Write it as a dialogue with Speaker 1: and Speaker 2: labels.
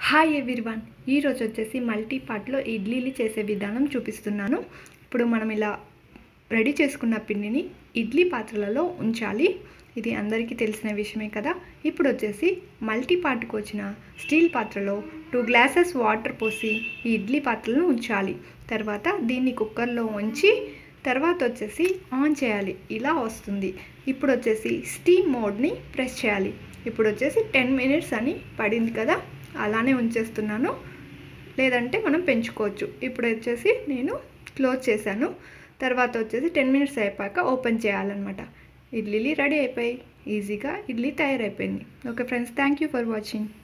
Speaker 1: hi everyone ఈరోజు వచ్చేసి multi పార్ట్లో ఇడ్లీలు చేసే విధానం చూపిస్తున్నాను ఇప్పుడు మనం ఇలా రెడీ చేసుకున్న పిండిని ఇడ్లీ పాత్రలలో ఉంచాలి ఇది అందరికీ తెలిసిన విషయమే కదా ఇప్పుడు వచ్చేసి మల్టీ పార్ట్కి వచ్చిన స్టీల్ పాత్రలో టూ గ్లాసెస్ వాటర్ పోసి ఈ ఇడ్లీ పాత్రలను ఉంచాలి తర్వాత దీన్ని కుక్కర్లో ఉంచి తర్వాత వచ్చేసి ఆన్ చేయాలి ఇలా వస్తుంది ఇప్పుడు వచ్చేసి స్టీమ్ మోడ్ని ప్రెస్ చేయాలి ఇప్పుడు వచ్చేసి టెన్ మినిట్స్ అని పడింది కదా అలానే ఉంచేస్తున్నాను లేదంటే మనం పెంచుకోవచ్చు ఇప్పుడు వచ్చేసి నేను క్లోజ్ చేశాను తర్వాత వచ్చేసి టెన్ మినిట్స్ అయిపోయాక ఓపెన్ చేయాలన్నమాట ఇడ్లీలు రెడీ అయిపోయాయి ఈజీగా ఇడ్లీ తయారైపోయింది okay friends thank you for watching